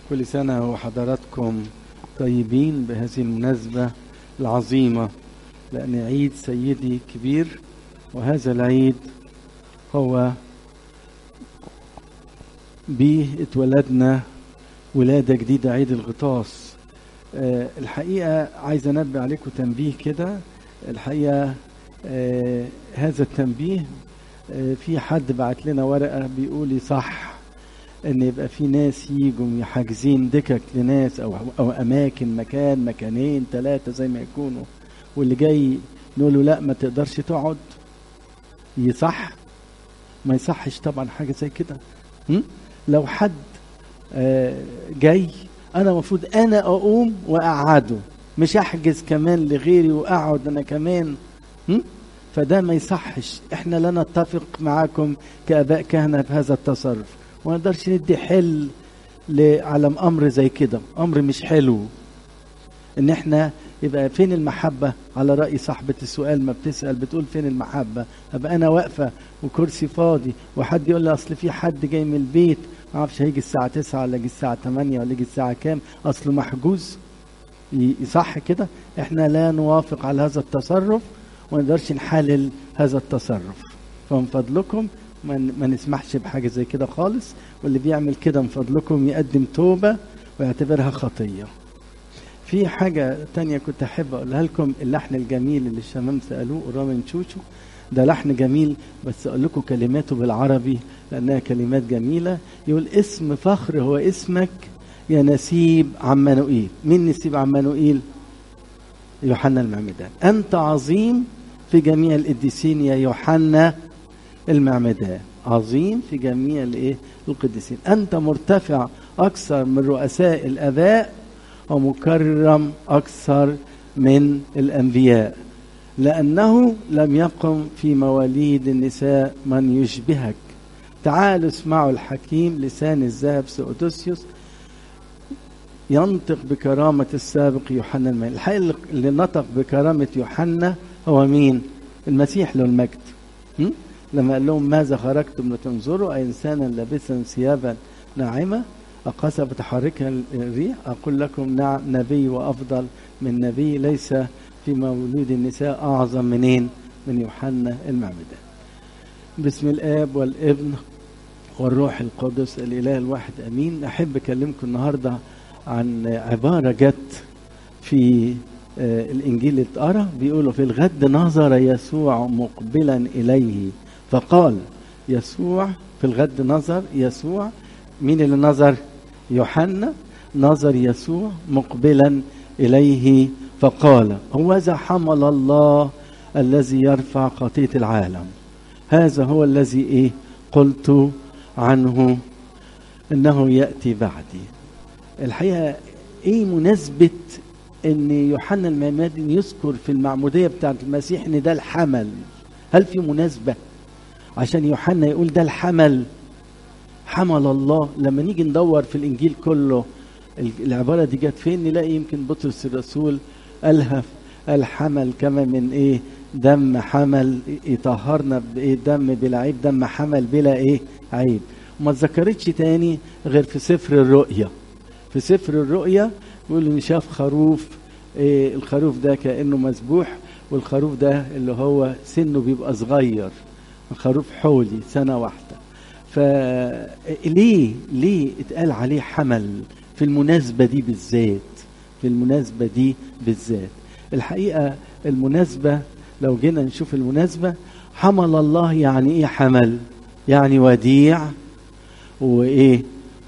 كل سنة وحضراتكم طيبين بهذه المناسبة العظيمة لأن عيد سيدي كبير وهذا العيد هو به اتولدنا ولادة جديدة عيد الغطاس أه الحقيقة عايز أنبه عليكم تنبيه كده الحقيقة أه هذا التنبيه أه في حد بعت لنا ورقة بيقول صح ان يبقى في ناس يجوا حاجزين دكك لناس او او اماكن مكان مكانين ثلاثه زي ما يكونوا واللي جاي نقول له لا ما تقدرش تقعد يصح ما يصحش طبعا حاجه زي كده لو حد آه جاي انا المفروض انا اقوم واقعده مش احجز كمان لغيري واقعد انا كمان فده ما يصحش احنا لا نتفق معاكم كاباء كهنه في هذا التصرف وما نقدرش ندي حل على امر زي كده امر مش حلو ان احنا يبقى فين المحبة على رأي صاحبة السؤال ما بتسأل بتقول فين المحبة أبقى أنا واقفة وكرسي فاضي وحد يقول لي أصل في حد جاي من البيت ما اعرفش هيجي الساعة 9 ولا يجي الساعة 8 ولا يجي الساعة كام أصله محجوز يصح كده احنا لا نوافق على هذا التصرف وما نقدرش نحلل هذا التصرف فمن فضلكم ما نسمحش بحاجة زي كده خالص واللي بيعمل كده من فضلكم يقدم توبة ويعتبرها خطية في حاجة تانية كنت أحب أقولها لكم اللحن الجميل اللي الشمام سألوه قرام من شوشو ده لحن جميل بس أقول لكم كلماته بالعربي لأنها كلمات جميلة يقول اسم فخر هو اسمك يا نسيب عمانوئيل مين نسيب عمانوئيل يوحنا المعمدان أنت عظيم في جميع القديسين يا يوحنا المعمدان عظيم في جميع الايه القديسين انت مرتفع اكثر من رؤساء الاباء ومكرم اكثر من الانبياء لانه لم يقم في مواليد النساء من يشبهك تعالوا اسمعوا الحكيم لسان الذهب سؤدوسيوس ينطق بكرامة السابق يوحنا المعين الحقيقة اللي نطق بكرامة يوحنا هو مين المسيح له المجد م? لما قال لهم ماذا خرجتم لتنظروا أي إنسانا لابسا ثيابا ناعمة أقاس بتحركها الريح أقول لكم نعم نبي وأفضل من نبي ليس في مولود النساء أعظم منين من يوحنا المعمدان بسم الآب والابن والروح القدس الإله الواحد أمين أحب أكلمكم النهاردة عن عبارة جت في الإنجيل اللي اتقرا بيقولوا في الغد نظر يسوع مقبلا إليه فقال يسوع في الغد نظر يسوع مين اللي نظر يوحنا نظر يسوع مقبلا إليه فقال هوذا حمل الله الذي يرفع خطية العالم هذا هو الذي إيه قلت عنه إنه يأتي بعدي الحقيقة إيه مناسبة ان يوحنا المعمدان يذكر في المعموديه بتاعت المسيح ان ده الحمل هل في مناسبه عشان يوحنا يقول ده الحمل حمل الله لما نيجي ندور في الانجيل كله العباره دي جت فين نلاقي يمكن بطرس الرسول قالها الحمل كما من ايه دم حمل يطهرنا بايه دم بلا عيب دم حمل بلا ايه عيب وما اتذكرتش تاني غير في سفر الرؤيا في سفر الرؤيا يقول ان شاف خروف إيه الخروف ده كانه مذبوح والخروف ده اللي هو سنه بيبقى صغير خروف حولي سنه واحده فليه ليه اتقال عليه حمل في المناسبه دي بالذات في المناسبه دي بالذات الحقيقه المناسبه لو جينا نشوف المناسبه حمل الله يعني ايه حمل يعني وديع وايه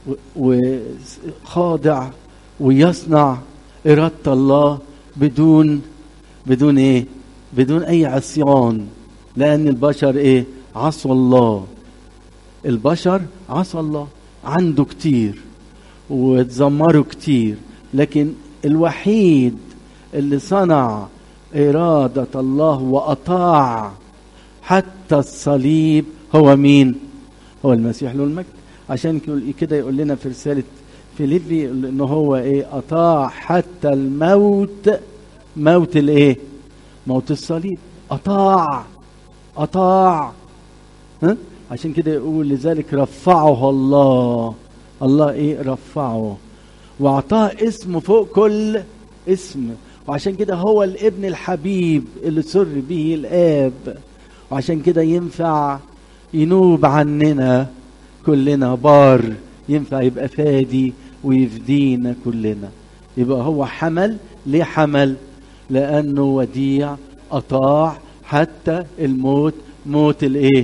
وخاضع ويصنع إرادة الله بدون بدون إيه؟ بدون أي عصيان لأن البشر إيه؟ عصوا الله البشر عصى الله عنده كتير واتذمروا كتير لكن الوحيد اللي صنع إرادة الله وأطاع حتى الصليب هو مين؟ هو المسيح له المجد عشان كده يقول لنا في رسالة فيليبي ان هو ايه اطاع حتى الموت موت الايه موت الصليب اطاع اطاع ها عشان كده يقول لذلك رفعه الله الله ايه رفعه واعطاه اسم فوق كل اسم وعشان كده هو الابن الحبيب اللي سر به الاب وعشان كده ينفع ينوب عننا كلنا بار ينفع يبقى فادي ويفدينا كلنا يبقى هو حمل ليه حمل لانه وديع اطاع حتى الموت موت الايه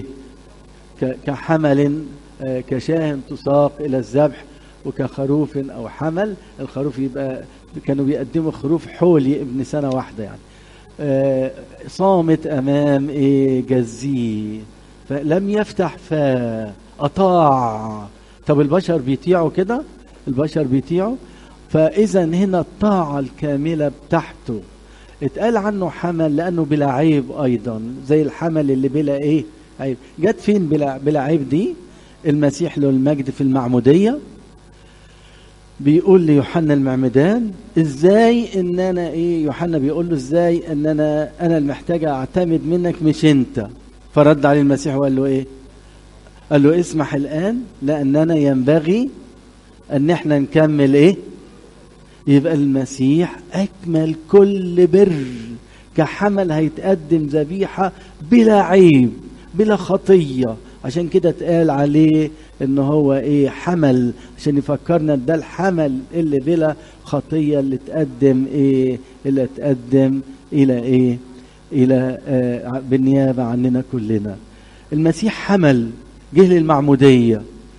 كحمل كشاه تساق الى الذبح وكخروف او حمل الخروف يبقى كانوا بيقدموا خروف حولي ابن سنه واحده يعني صامت امام ايه جزيه فلم يفتح فاه اطاع طب البشر بيطيعوا كده البشر بيطيعوا فاذا هنا الطاعه الكامله بتاعته اتقال عنه حمل لانه بلا عيب ايضا زي الحمل اللي بلا ايه عيب جت فين بلا بلا عيب دي المسيح له المجد في المعموديه بيقول ليوحنا المعمدان ازاي ان انا ايه يوحنا بيقول له ازاي ان انا انا المحتاج اعتمد منك مش انت فرد عليه المسيح وقال له ايه قال له اسمح الان لاننا ينبغي ان احنا نكمل ايه يبقى المسيح اكمل كل بر كحمل هيتقدم ذبيحه بلا عيب بلا خطيه عشان كده اتقال عليه ان هو ايه حمل عشان يفكرنا ده الحمل اللي بلا خطيه اللي تقدم ايه اللي تقدم الى ايه الى آه بالنيابه عننا كلنا المسيح حمل جه للمعموديه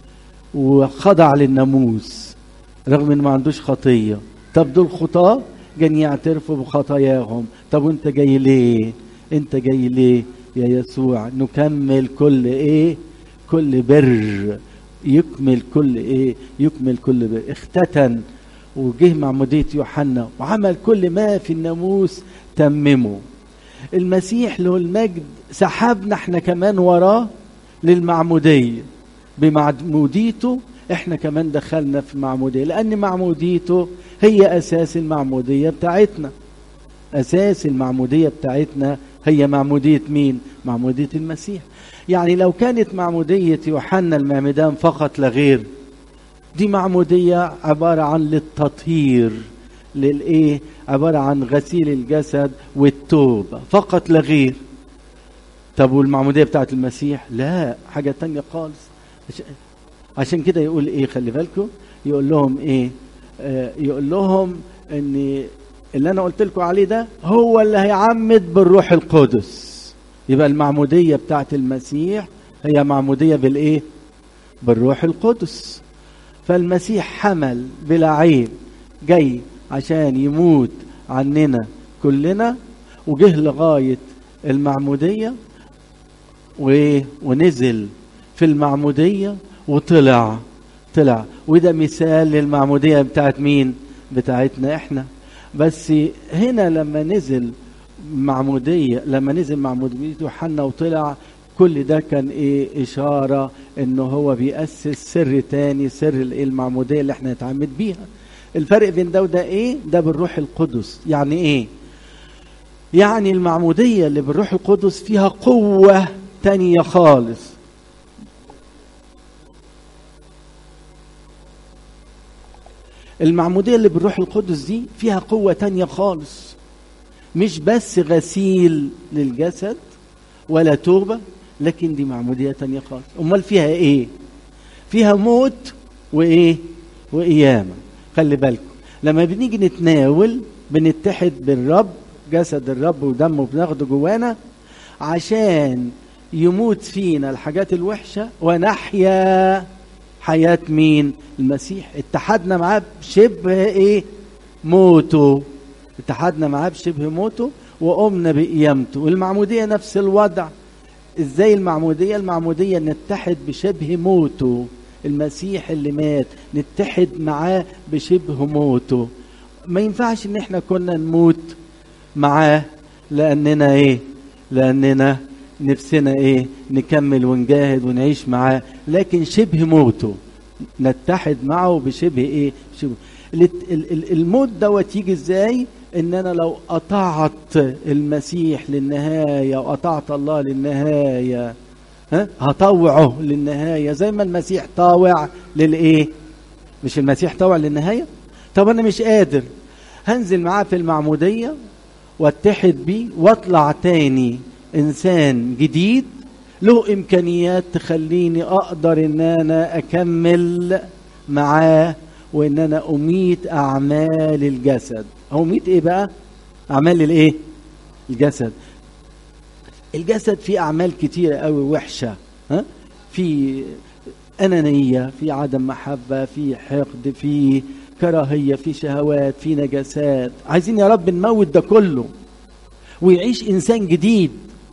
وخضع للناموس رغم ان ما عندوش خطيه طب دول خطاه جايين يعترفوا بخطاياهم طب وانت جاي ليه انت جاي ليه يا يسوع نكمل كل ايه كل بر يكمل كل ايه يكمل كل بر اختتن وجه معمودية يوحنا وعمل كل ما في الناموس تممه المسيح له المجد سحبنا احنا كمان وراه للمعمودية بمعموديته احنا كمان دخلنا في معمودية لأن معموديته هي أساس المعمودية بتاعتنا أساس المعمودية بتاعتنا هي معمودية مين؟ معمودية المسيح يعني لو كانت معمودية يوحنا المعمدان فقط لا غير دي معمودية عبارة عن للتطهير للإيه؟ عبارة عن غسيل الجسد والتوبة فقط لا غير طب والمعمودية بتاعت المسيح لا حاجة تانية خالص عشان كده يقول ايه خلي بالكم يقول لهم ايه آه يقول لهم ان اللي انا قلت لكم عليه ده هو اللي هيعمد بالروح القدس يبقى المعمودية بتاعت المسيح هي معمودية بالايه بالروح القدس فالمسيح حمل بلا عيب جاي عشان يموت عننا كلنا وجه لغاية المعمودية وايه ونزل في المعمودية وطلع طلع وده مثال للمعمودية بتاعت مين بتاعتنا احنا بس هنا لما نزل معمودية لما نزل معمودية يوحنا وطلع كل ده كان ايه اشارة انه هو بيأسس سر تاني سر الايه المعمودية اللي احنا نتعمد بيها الفرق بين ده وده ايه ده بالروح القدس يعني ايه يعني المعمودية اللي بالروح القدس فيها قوة تانية خالص المعمودية اللي بالروح القدس دي فيها قوة تانية خالص مش بس غسيل للجسد ولا توبة لكن دي معمودية تانية خالص أمال فيها إيه فيها موت وإيه وقيامة خلي بالكم لما بنيجي نتناول بنتحد بالرب جسد الرب ودمه بناخده جوانا عشان يموت فينا الحاجات الوحشة ونحيا حياة مين المسيح اتحدنا معاه بشبه ايه موته اتحدنا معاه بشبه موته وقمنا بقيامته والمعمودية نفس الوضع ازاي المعمودية المعمودية نتحد بشبه موته المسيح اللي مات نتحد معاه بشبه موته ما ينفعش ان احنا كنا نموت معاه لاننا ايه لاننا نفسنا ايه نكمل ونجاهد ونعيش معاه لكن شبه موته نتحد معه بشبه ايه شبه الموت دوت يجي ازاي ان انا لو قطعت المسيح للنهايه وقطعت الله للنهايه ها هطوعه للنهايه زي ما المسيح طاوع للايه مش المسيح طاوع للنهايه طب انا مش قادر هنزل معاه في المعموديه واتحد بيه واطلع تاني انسان جديد له امكانيات تخليني اقدر ان انا اكمل معاه وان انا اميت اعمال الجسد اميت ايه بقى اعمال الايه الجسد الجسد فيه اعمال كتيره قوي وحشه ها في انانيه في عدم محبه في حقد في كراهيه في شهوات في نجاسات عايزين يا رب نموت ده كله ويعيش انسان جديد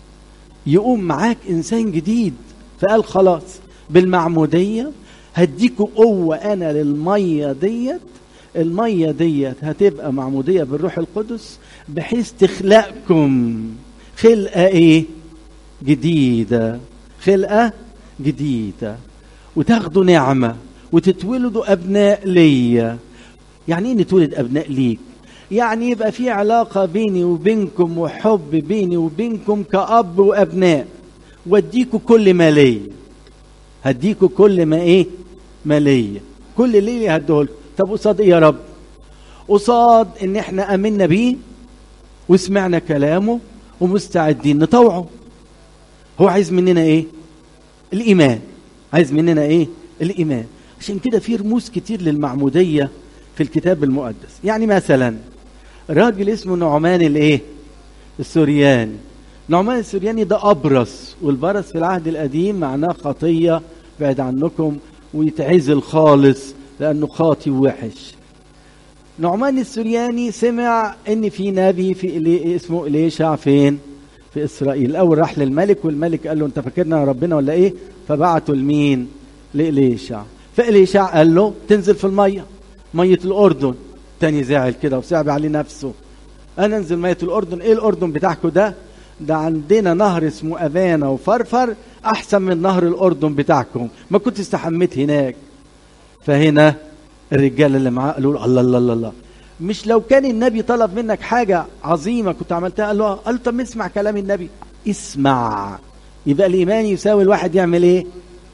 يقوم معاك انسان جديد فقال خلاص بالمعموديه هديكوا قوه انا للميه ديت الميه ديت هتبقى معموديه بالروح القدس بحيث تخلقكم خلقه ايه جديده خلقه جديده وتاخدوا نعمه وتتولدوا ابناء ليا يعني ايه نتولد ابناء ليك يعني يبقى في علاقه بيني وبينكم وحب بيني وبينكم كاب وابناء واديكوا كل ما ليا هديكوا كل ما ايه ما ليا كل اللي ليا هديهولكم طب قصاد ايه يا رب قصاد ان احنا امنا بيه وسمعنا كلامه ومستعدين نطوعه هو عايز مننا ايه الايمان عايز مننا ايه الايمان عشان كده في رموز كتير للمعموديه في الكتاب المقدس يعني مثلا راجل اسمه نعمان الايه السورياني نعمان السورياني ده ابرص والبرص في العهد القديم معناه خطيه بعد عنكم ويتعزل خالص لانه خاطي ووحش نعمان السورياني سمع ان في نبي في إلي اسمه اليشع فين في اسرائيل الاول راح للملك والملك قال له انت فاكرنا ربنا ولا ايه فبعته لمين لإليشع فإليشع قال له تنزل في الميه ميه الاردن تاني زعل كده وصعب عليه نفسه انا انزل ميه الاردن ايه الاردن بتاعكم ده ده عندنا نهر اسمه افانا وفرفر احسن من نهر الاردن بتاعكم ما كنت استحميت هناك فهنا الرجال اللي معاه قالوا له الله الله الله الله مش لو كان النبي طلب منك حاجه عظيمه كنت عملتها قال له قال طب اسمع كلام النبي اسمع يبقى الايمان يساوي الواحد يعمل ايه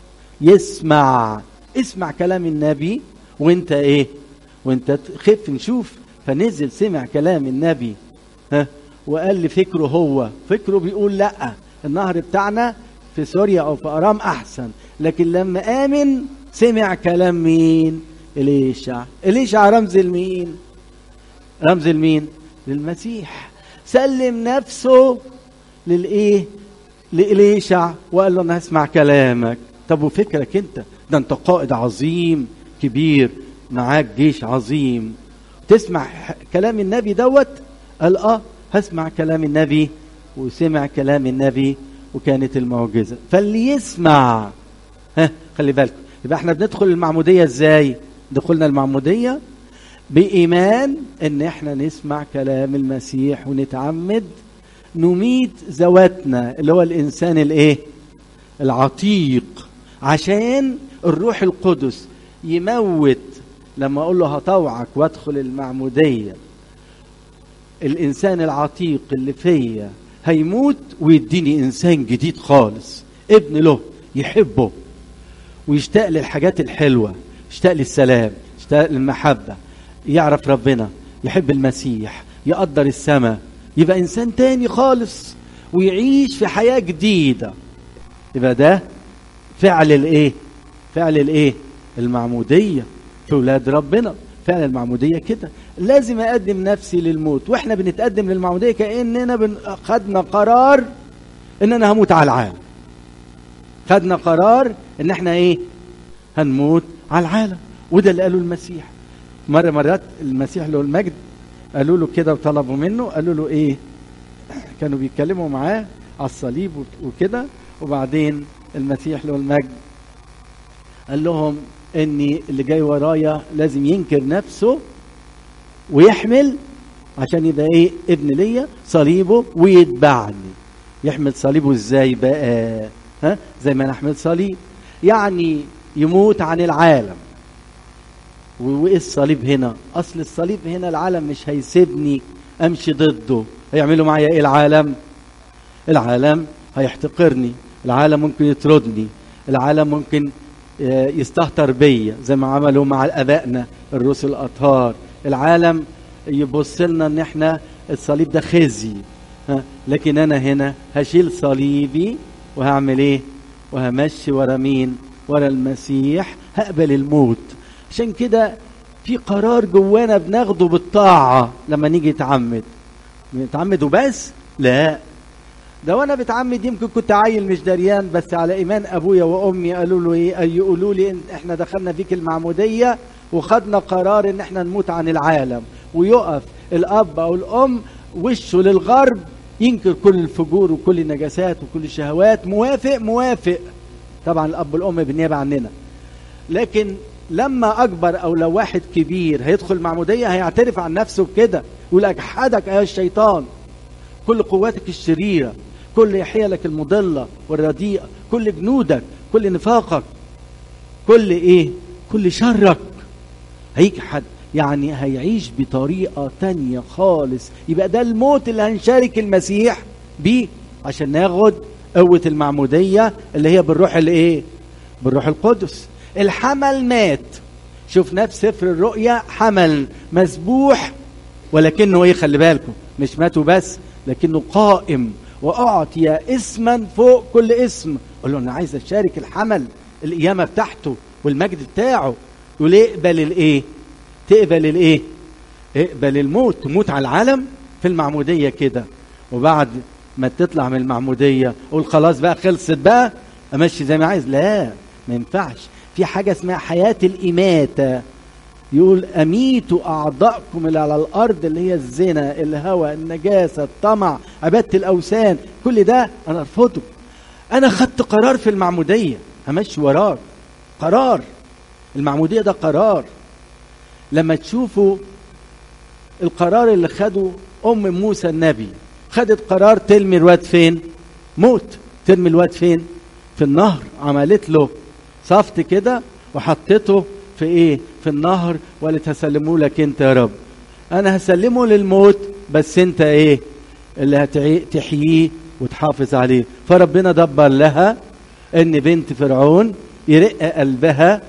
يسمع اسمع كلام النبي وانت ايه وانت خف نشوف فنزل سمع كلام النبي ها وقال لي فكره هو فكره بيقول لا النهر بتاعنا في سوريا او في ارام احسن لكن لما امن سمع كلام مين اليشع اليشع رمز لمين رمز لمين للمسيح سلم نفسه للايه لإليشع وقال له انا هسمع كلامك طب وفكرك انت ده انت قائد عظيم كبير معاك جيش عظيم تسمع كلام النبي دوت قال اه هسمع كلام النبي وسمع كلام النبي وكانت المعجزه فاللي يسمع ها خلي بالكم يبقى احنا بندخل المعموديه ازاي دخلنا المعموديه بايمان ان احنا نسمع كلام المسيح ونتعمد نميت ذواتنا اللي هو الانسان الايه العتيق عشان الروح القدس يموت لما اقول له هطوعك وادخل المعموديه الانسان العتيق اللي فيا هيموت ويديني انسان جديد خالص ابن له يحبه ويشتاق للحاجات الحلوه يشتاق للسلام يشتاق للمحبه يعرف ربنا يحب المسيح يقدر السماء يبقى انسان تاني خالص ويعيش في حياه جديده يبقى ده فعل الايه فعل الايه المعموديه في ولاد ربنا فعل المعموديه كده لازم اقدم نفسي للموت واحنا بنتقدم للمعموديه كاننا بن... خدنا قرار ان انا هموت على العالم خدنا قرار ان احنا ايه هنموت على العالم وده اللي قاله المسيح مره مرات المسيح له المجد قالوا له كده وطلبوا منه قالوا له ايه كانوا بيتكلموا معاه على الصليب وكده وبعدين المسيح له المجد قال لهم اني اللي جاي ورايا لازم ينكر نفسه ويحمل عشان يبقى ايه ابن ليا صليبه ويتبعني يحمل صليبه ازاي بقى ها زي ما انا احمل صليب يعني يموت عن العالم وايه الصليب هنا اصل الصليب هنا العالم مش هيسيبني امشي ضده هيعملوا معايا ايه العالم العالم هيحتقرني العالم ممكن يطردني العالم ممكن يستهتر بيا زي ما عملوا مع ابائنا الرسل الاطهار العالم يبص لنا ان احنا الصليب ده خزي ها لكن انا هنا هشيل صليبي وهعمل ايه وهمشي ورا مين ورا المسيح هقبل الموت عشان كده في قرار جوانا بناخده بالطاعة لما نيجي نتعمد نتعمد وبس لا ده وانا بتعمد يمكن كنت عيل مش دريان بس على ايمان ابويا وامي قالوا له ايه يقولوا لي إن احنا دخلنا فيك المعموديه وخدنا قرار ان احنا نموت عن العالم ويقف الاب او الام وشه للغرب ينكر كل الفجور وكل النجاسات وكل الشهوات موافق موافق طبعا الاب والام بالنيابه عننا لكن لما اكبر او لو واحد كبير هيدخل معموديه هيعترف عن نفسه بكده يقول اجحدك ايها الشيطان كل قواتك الشريره كل حيلك المضله والرديئه كل جنودك كل نفاقك كل ايه كل شرك هيجحد يعني هيعيش بطريقة تانية خالص يبقى ده الموت اللي هنشارك المسيح بيه عشان ناخد قوة المعمودية اللي هي بالروح الايه بالروح القدس الحمل مات شفناه في سفر الرؤيا حمل مسبوح ولكنه ايه خلي بالكم مش ماتوا بس لكنه قائم واعطي اسما فوق كل اسم قال له انا عايز اشارك الحمل القيامه بتاعته والمجد بتاعه يقول اقبل الايه تقبل الايه اقبل الموت تموت على العالم في المعموديه كده وبعد ما تطلع من المعموديه قول خلاص بقى خلصت بقى امشي زي ما عايز لا ما ينفعش في حاجه اسمها حياه الاماته يقول اميتوا اعضائكم اللي على الارض اللي هي الزنا الهوى النجاسه الطمع عباده الاوثان كل ده انا ارفضه انا خدت قرار في المعموديه همشي وراك قرار المعموديه ده قرار لما تشوفوا القرار اللي خده ام موسى النبي خدت قرار ترمي الواد فين موت ترمي الواد فين في النهر عملت له صفت كده وحطته في ايه في النهر وقالت هسلمه لك انت يا رب انا هسلمه للموت بس انت ايه اللي هتحييه وتحافظ عليه فربنا دبر لها ان بنت فرعون يرق قلبها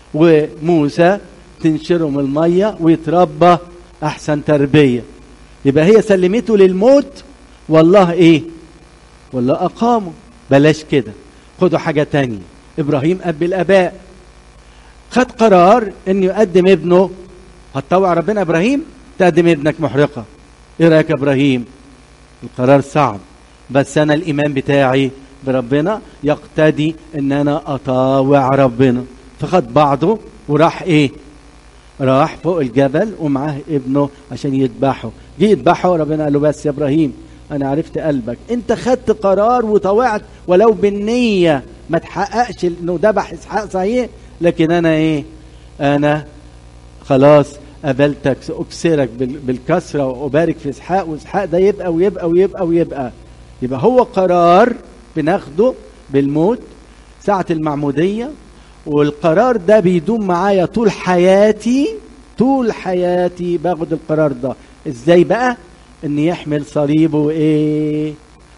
وموسى تنشره من الميه ويتربى احسن تربيه يبقى هي سلمته للموت والله ايه والله اقامه بلاش كده خدوا حاجه تانية ابراهيم اب الاباء خد قرار انه يقدم ابنه هتطوع ربنا ابراهيم تقدم ابنك محرقه ايه رايك يا ابراهيم القرار صعب بس انا الايمان بتاعي بربنا يقتدي ان انا اطاوع ربنا فخد بعضه وراح ايه راح فوق الجبل ومعاه ابنه عشان يذبحه جه يذبحه ربنا قال له بس يا ابراهيم انا عرفت قلبك انت خدت قرار وطوعت ولو بالنيه ما تحققش انه ذبح اسحاق صحيح لكن انا ايه انا خلاص قبلتك اكسرك بالكسره وابارك في اسحاق واسحاق ده يبقى ويبقى ويبقى ويبقى يبقى هو قرار بناخده بالموت ساعه المعموديه والقرار ده بيدوم معايا طول حياتي طول حياتي باخد القرار ده ازاي بقى ان يحمل صليبه ايه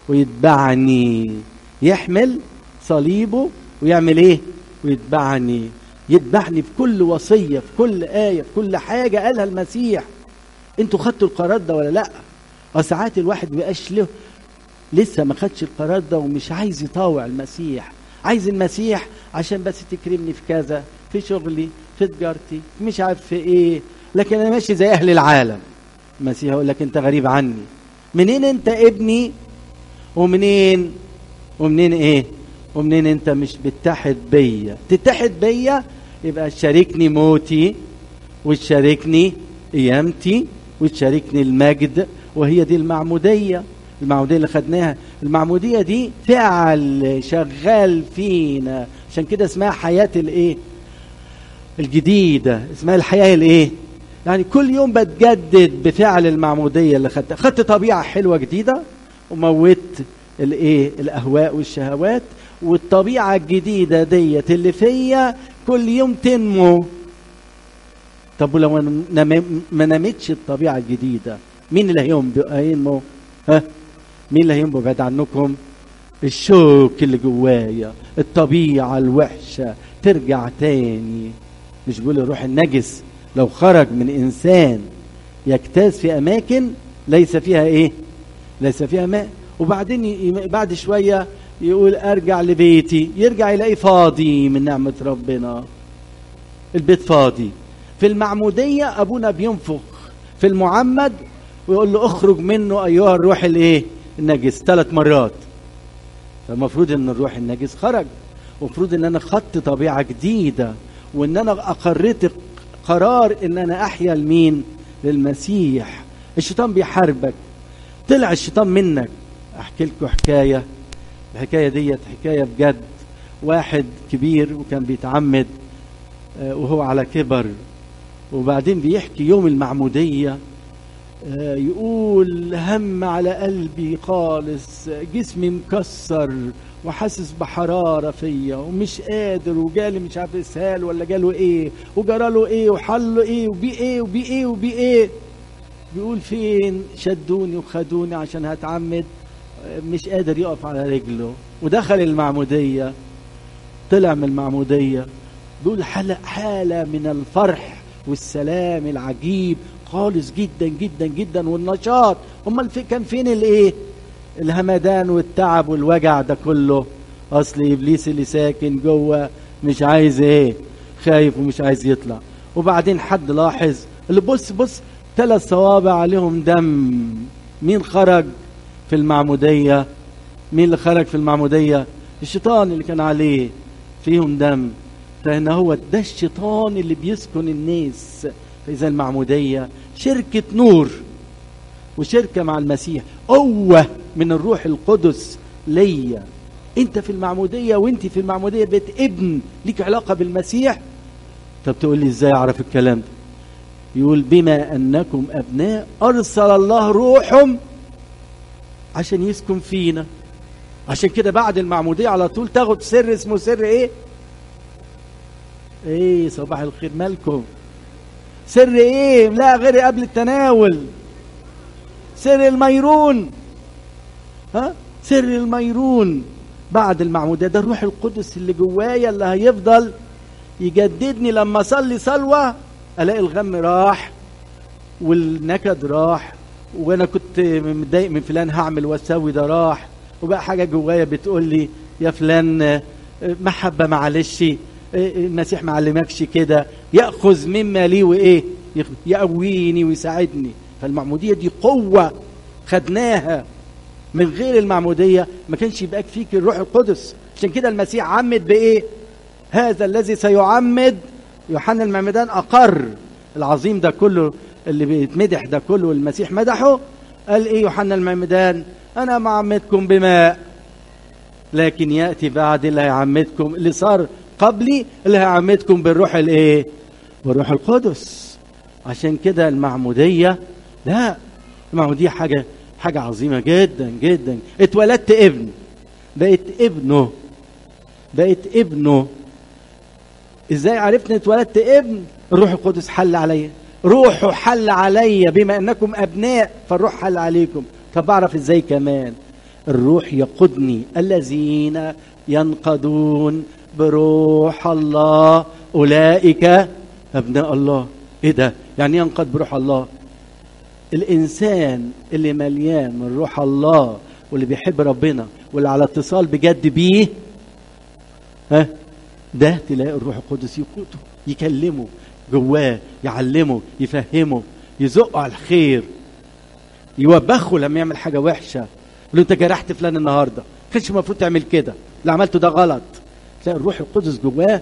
ويتبعني يحمل صليبه ويعمل ايه ويتبعني يتبعني في كل وصية في كل آية في كل حاجة قالها المسيح انتوا خدتوا القرار ده ولا لا وساعات الواحد بيبقاش له لسه ما خدش القرار ده ومش عايز يطاوع المسيح عايز المسيح عشان بس تكرمني في كذا في شغلي في تجارتي مش عارف في ايه لكن انا ماشي زي اهل العالم المسيح يقول لك انت غريب عني منين انت ابني ومنين ومنين ايه ومنين انت مش بتتحد بيا تتحد بيا يبقى تشاركني موتي وتشاركني قيامتي وتشاركني المجد وهي دي المعمودية المعمودية اللي خدناها المعمودية دي فعل شغال فينا عشان كده اسمها حياة الايه الجديدة اسمها الحياة الايه يعني كل يوم بتجدد بفعل المعمودية اللي خدتها خدت طبيعة حلوة جديدة وموت الايه الاهواء والشهوات والطبيعة الجديدة ديت اللي فيا كل يوم تنمو طب ولو ما نمتش الطبيعة الجديدة مين اللي هينمو ها مين اللي هينمو بعد عنكم الشوك اللي جوايا الطبيعة الوحشة ترجع تاني مش بيقول الروح النجس لو خرج من انسان يجتاز في اماكن ليس فيها ايه ليس فيها ماء وبعدين ي- بعد شويه يقول ارجع لبيتي يرجع يلاقيه فاضي من نعمه ربنا البيت فاضي في المعموديه ابونا بينفخ في المعمد ويقول له اخرج منه ايها الروح الايه النجس ثلاث مرات فالمفروض ان الروح النجس خرج ومفروض ان انا خدت طبيعه جديده وان انا اقريت قرار ان انا احيا لمين للمسيح الشيطان بيحاربك طلع الشيطان منك احكي لكم حكايه الحكايه ديت حكايه بجد واحد كبير وكان بيتعمد آه، وهو على كبر وبعدين بيحكي يوم المعموديه آه، يقول هم على قلبي خالص جسمي مكسر وحاسس بحراره فيا ومش قادر وجالي مش عارف اسهال ولا جاله ايه وجراله ايه وحله ايه وبيه ايه وبيه ايه وبيه ايه بيقول فين شدوني وخدوني عشان هتعمد آه، مش قادر يقف على رجله ودخل المعموديه طلع من المعموديه بيقول حالة, حالة من الفرح والسلام العجيب خالص جدا جدا جدا والنشاط امال في كان فين الايه الهمدان والتعب والوجع ده كله اصل ابليس اللي ساكن جوه مش عايز ايه خايف ومش عايز يطلع وبعدين حد لاحظ اللي بص بص ثلاث صوابع عليهم دم مين خرج في المعموديه مين اللي خرج في المعموديه الشيطان اللي كان عليه فيهم دم فإن هو ده الشيطان اللي بيسكن الناس فإذا المعمودية شركة نور وشركة مع المسيح قوة من الروح القدس ليا انت في المعمودية وانت في المعمودية بيت ابن ليك علاقة بالمسيح طب تقول لي ازاي اعرف الكلام ده يقول بما انكم ابناء ارسل الله روحهم عشان يسكن فينا عشان كده بعد المعمودية على طول تاخد سر اسمه سر ايه ايه صباح الخير مالكم سر ايه لا غير قبل التناول سر الميرون ها سر الميرون بعد المعمودية ده الروح القدس اللي جوايا اللي هيفضل يجددني لما اصلي صلوة الاقي الغم راح والنكد راح وانا كنت متضايق من فلان هعمل واسوي ده راح وبقى حاجة جوايا بتقول لي يا فلان آه، محبة معلش آه، المسيح ما علمكش كده ياخذ مما لي وايه يخ- يقويني ويساعدني فالمعموديه دي قوه خدناها من غير المعموديه ما كانش يبقى فيك الروح القدس عشان كده المسيح عمد بايه هذا الذي سيعمد يوحنا المعمدان اقر العظيم ده كله اللي بيتمدح ده كله المسيح مدحه قال ايه يوحنا المعمدان انا معمدكم بماء لكن ياتي بعد اللي هيعمدكم اللي صار قبلي اللي هيعمدكم بالروح الايه بالروح القدس عشان كده المعموديه لا المعموديه حاجه حاجه عظيمه جدا جدا اتولدت ابن بقيت ابنه بقيت ابنه ازاي عرفت اتولدت ابن الروح القدس حل عليا روحه حل عليا بما انكم ابناء فالروح حل عليكم طب اعرف ازاي كمان الروح يقودني الذين ينقضون بروح الله اولئك ابناء الله ايه ده يعني ينقض بروح الله الانسان اللي مليان من روح الله واللي بيحب ربنا واللي على اتصال بجد بيه ها ده تلاقي الروح القدس يقوده يكلمه جواه يعلمه يفهمه يزقه على الخير يوبخه لما يعمل حاجه وحشه يقول له انت جرحت فلان النهارده ما كانش المفروض تعمل كده اللي عملته ده غلط تلاقي الروح القدس جواه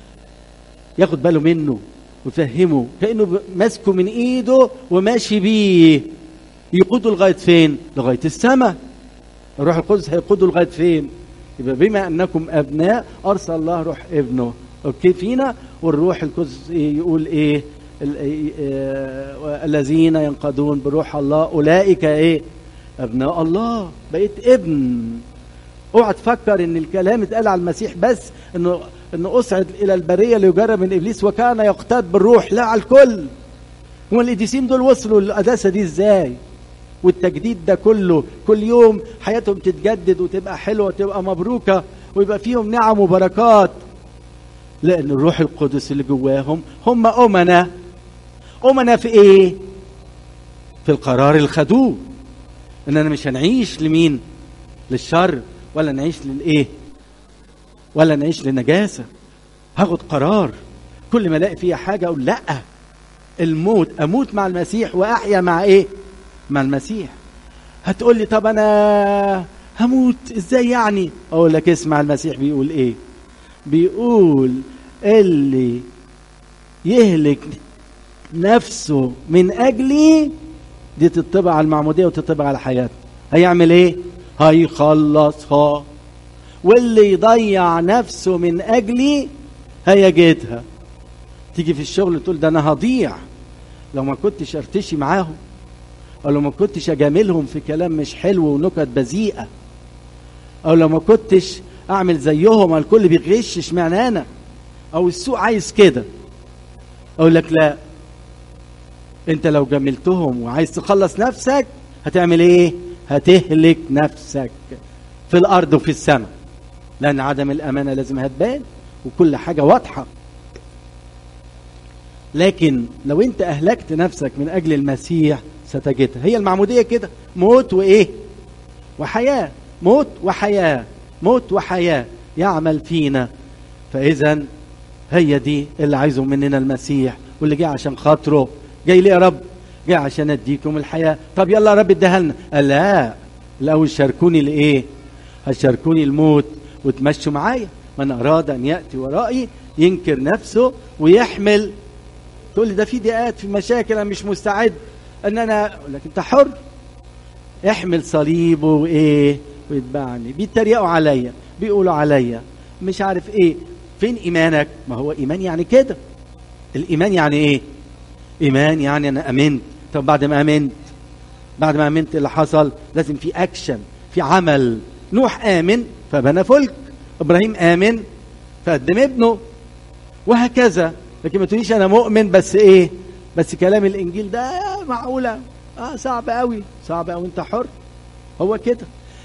ياخد باله منه ويفهمه كانه ب- ماسكه من ايده وماشي بيه يقوده لغايه فين لغايه السماء الروح القدس هيقوده لغايه فين يبقى بما انكم ابناء ارسل الله روح ابنه اوكي فينا والروح القدس يقول ايه ال- إيه، آه، الذين ينقضون بروح الله اولئك ايه ابناء الله بقيت ابن اوعى تفكر ان الكلام اتقال على المسيح بس انه انه اصعد الى البريه ليجرب من ابليس وكان يقتاد بالروح لا على الكل هم القديسين دول وصلوا للقداسه دي ازاي والتجديد ده كله كل يوم حياتهم تتجدد وتبقى حلوه وتبقى مبروكه ويبقى فيهم نعم وبركات لان الروح القدس اللي جواهم هم امنا امنا في ايه في القرار اللي خدوه اننا مش هنعيش لمين للشر ولا نعيش للايه ولا نعيش للنجاسه هاخد قرار كل ما الاقي فيها حاجه اقول لا الموت اموت مع المسيح واحيا مع ايه مع المسيح هتقول لي طب انا هموت ازاي يعني اقول لك اسمع المسيح بيقول ايه بيقول اللي يهلك نفسه من اجلي دي تطبع على المعموديه وتطبع على حياته هيعمل ايه هيخلصها واللي يضيع نفسه من اجلي هيجدها تيجي في الشغل تقول ده انا هضيع لو ما كنتش ارتشي معاهم او لو ما كنتش اجاملهم في كلام مش حلو ونكت بذيئه او لو ما كنتش اعمل زيهم الكل بيغش اشمعنى انا او السوق عايز كده اقول لك لا انت لو جاملتهم وعايز تخلص نفسك هتعمل ايه هتهلك نفسك في الارض وفي السماء لان عدم الامانه لازم هتبان وكل حاجه واضحه لكن لو انت اهلكت نفسك من اجل المسيح ستجدها هي المعموديه كده موت وايه وحياه موت وحياه موت وحياه يعمل فينا فاذا هي دي اللي عايزه مننا المسيح واللي جه عشان خاطره جاي ليه يا رب جاي عشان اديكم الحياه طب يلا يا رب اديها لنا قال لا الاول شاركوني الايه هتشاركوني الموت وتمشوا معايا من اراد ان ياتي ورائي ينكر نفسه ويحمل تقول لي ده في ضيقات في مشاكل انا مش مستعد ان انا اقول لك انت حر احمل صليبه وايه ويتبعني بيتريقوا عليا بيقولوا عليا مش عارف ايه فين ايمانك ما هو ايمان يعني كده الايمان يعني ايه ايمان يعني انا امنت طب بعد ما امنت بعد ما امنت اللي حصل لازم في اكشن في عمل نوح امن فبنى فلك ابراهيم امن فقدم ابنه وهكذا لكن ما تقوليش انا مؤمن بس ايه بس كلام الانجيل ده معقوله اه صعب قوي صعب قوي انت حر هو كده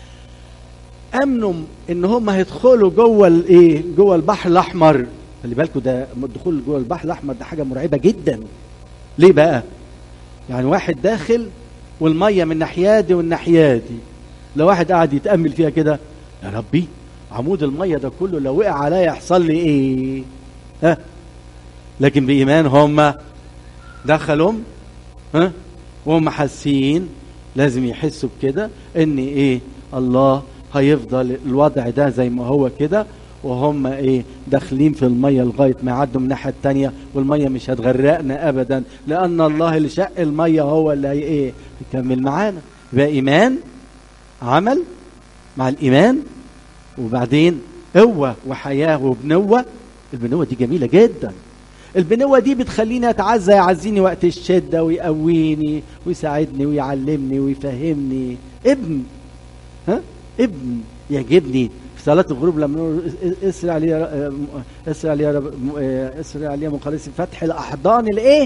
امنوا ان هم هيدخلوا جوه الايه جوه البحر الاحمر خلي بالكم ده الدخول جوه البحر الاحمر ده حاجه مرعبه جدا ليه بقى يعني واحد داخل والميه من ناحيه دي والناحيه دي لو واحد قاعد يتامل فيها كده يا ربي عمود الميه ده كله لو وقع عليا يحصل لي ايه ها لكن بايمان هم دخلوا ها وهم حاسين لازم يحسوا بكده ان ايه الله هيفضل الوضع ده زي ما هو كده وهم ايه داخلين في الميه لغايه ما يعدوا من الناحيه الثانيه والميه مش هتغرقنا ابدا لان الله اللي شق الميه هو اللي هي ايه يكمل معانا يبقى ايمان عمل مع الايمان وبعدين قوه وحياه وبنوه البنوه دي جميله جدا البنوه دي بتخليني اتعزى يعزيني وقت الشده ويقويني ويساعدني ويعلمني ويفهمني ابن ها ابن يعجبني في صلاه الغروب لما نقول اسرع لي اسرع لي يا رب اسرع لي يا مخلصي فتح الاحضان الايه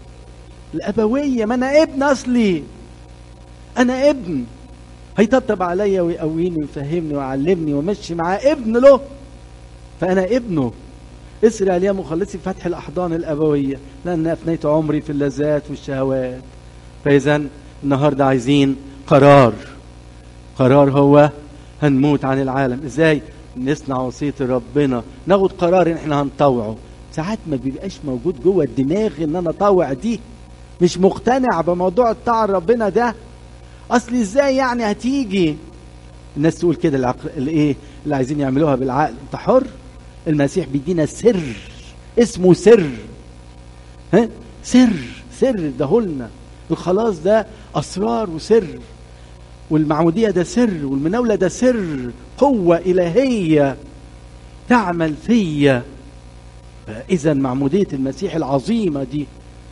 الابويه ما انا ابن اصلي انا ابن هيطبطب عليا ويقويني ويفهمني ويعلمني وامشي معاه ابن له فانا ابنه اسرع لي يا مخلصي فتح الاحضان الابويه لان افنيت عمري في اللذات والشهوات فاذا النهارده عايزين قرار قرار هو هنموت عن العالم ازاي نصنع وصيه ربنا ناخد قرار ان احنا هنطوعه ساعات ما بيبقاش موجود جوه الدماغ ان انا اطوع دي مش مقتنع بموضوع الطاعه ربنا ده اصل ازاي يعني هتيجي الناس تقول كده العقل الايه اللي عايزين يعملوها بالعقل انت حر المسيح بيدينا سر اسمه سر ها سر سر اداهولنا الخلاص ده اسرار وسر والمعموديه ده سر والمناوله ده سر قوه الهيه تعمل فيا اذا معموديه المسيح العظيمه دي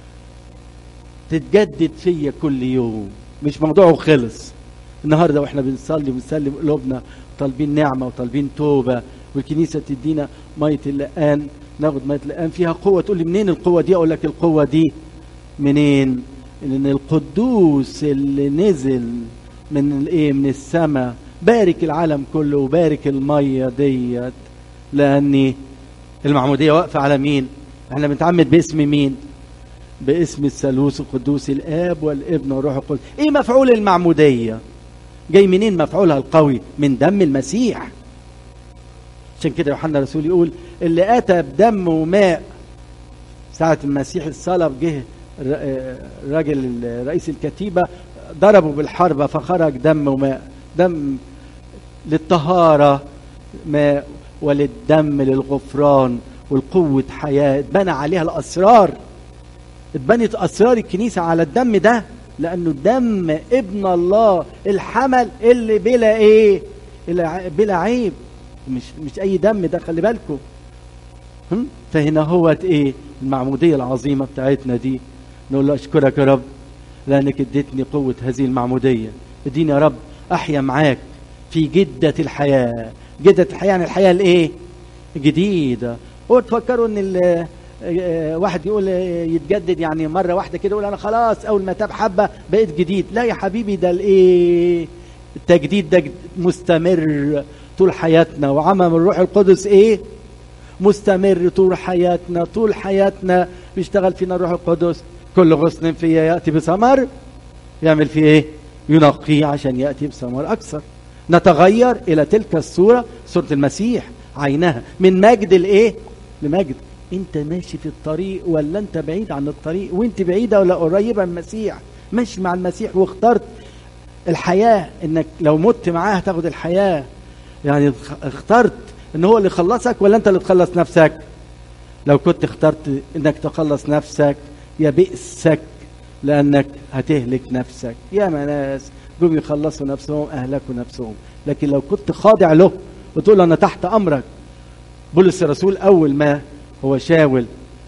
تتجدد فيا كل يوم مش موضوعه خلص النهارده واحنا بنصلي وبنسلم قلوبنا طالبين نعمه وطالبين توبه والكنيسه تدينا ميه اللقان ناخد ميه اللقان فيها قوه تقول لي منين القوه دي اقول لك القوه دي منين ان القدوس اللي نزل من الايه من السماء بارك العالم كله وبارك الميه ديت لاني المعموديه واقفه على مين احنا بنتعمد باسم مين باسم الثالوث القدوس الاب والابن والروح القدس ايه مفعول المعموديه جاي منين مفعولها القوي من دم المسيح عشان كده يوحنا الرسول يقول اللي اتى بدم وماء ساعة المسيح الصلب جه راجل رئيس الكتيبة ضربوا بالحربة فخرج دم وماء دم للطهارة ماء وللدم للغفران والقوة حياة اتبنى عليها الأسرار اتبنت أسرار الكنيسة على الدم ده لأنه دم ابن الله الحمل اللي بلا إيه بلا عيب مش مش أي دم ده خلي بالكم فهنا هو إيه المعمودية العظيمة بتاعتنا دي نقول له أشكرك يا رب لأنك اديتني قوة هذه المعمودية اديني يا رب أحيا معاك في جدة الحياة جدة الحياة يعني الحياة الإيه جديدة هو تفكروا ان واحد يقول يتجدد يعني مره واحده كده يقول انا خلاص اول ما تاب حبه بقيت جديد لا يا حبيبي ده الايه التجديد ده مستمر طول حياتنا وعمل الروح القدس ايه مستمر طول حياتنا طول حياتنا بيشتغل فينا الروح القدس كل غصن فيا ياتي بثمر يعمل فيه ايه ينقيه عشان ياتي بثمر اكثر نتغير الى تلك الصوره صوره المسيح عينها من مجد الايه لمجد انت ماشي في الطريق ولا انت بعيد عن الطريق وانت بعيده ولا قريبه من المسيح ماشي مع المسيح واخترت الحياه انك لو مت معاه هتاخد الحياه يعني اخترت ان هو اللي يخلصك ولا انت اللي تخلص نفسك لو كنت اخترت انك تخلص نفسك يا بئسك لانك هتهلك نفسك يا ناس جم يخلصوا نفسهم اهلكوا نفسهم لكن لو كنت خاضع له وتقول انا تحت امرك بولس الرسول اول ما هو شاول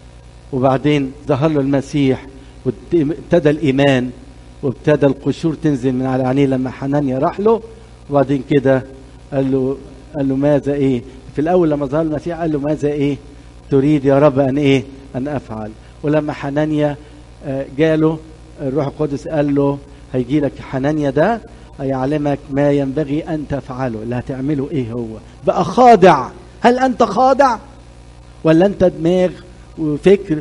وبعدين ظهر له المسيح وابتدى الايمان وابتدى القشور تنزل من على عينيه لما حنانيا راح له وبعدين كده قال له قال له ماذا ايه في الاول لما ظهر المسيح قال له ماذا ايه تريد يا رب ان ايه ان افعل ولما حنانيا جاله الروح القدس قال له هيجي لك حنانيا ده هيعلمك ما ينبغي ان تفعله اللي هتعمله ايه هو بقى خاضع هل انت خاضع ولا انت دماغ وفكر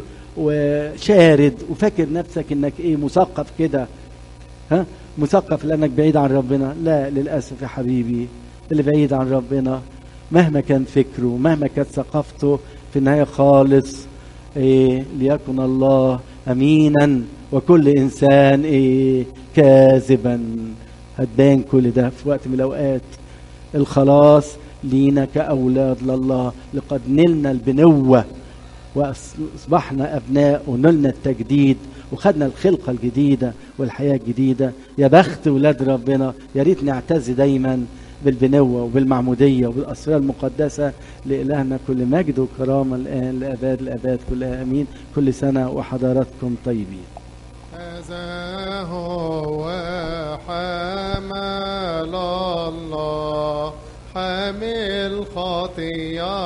وشارد وفاكر نفسك انك ايه مثقف كده ها مثقف لانك بعيد عن ربنا لا للاسف يا حبيبي اللي بعيد عن ربنا مهما كان فكره مهما كانت ثقافته في النهايه خالص إيه ليكن الله امينا وكل انسان ايه كاذبا هتبان كل ده في وقت من الاوقات الخلاص لينا كاولاد لله لقد نلنا البنوه واصبحنا ابناء ونلنا التجديد وخدنا الخلقه الجديده والحياه الجديده يا بخت ولاد ربنا يا ريت نعتز دايما بالبنوه وبالمعموديه وبالاسرار المقدسه لالهنا كل مجد وكرامه الان لاباد الاباد كلها امين كل سنه وحضراتكم طيبين هذا هو حمل الله حامل خطيئة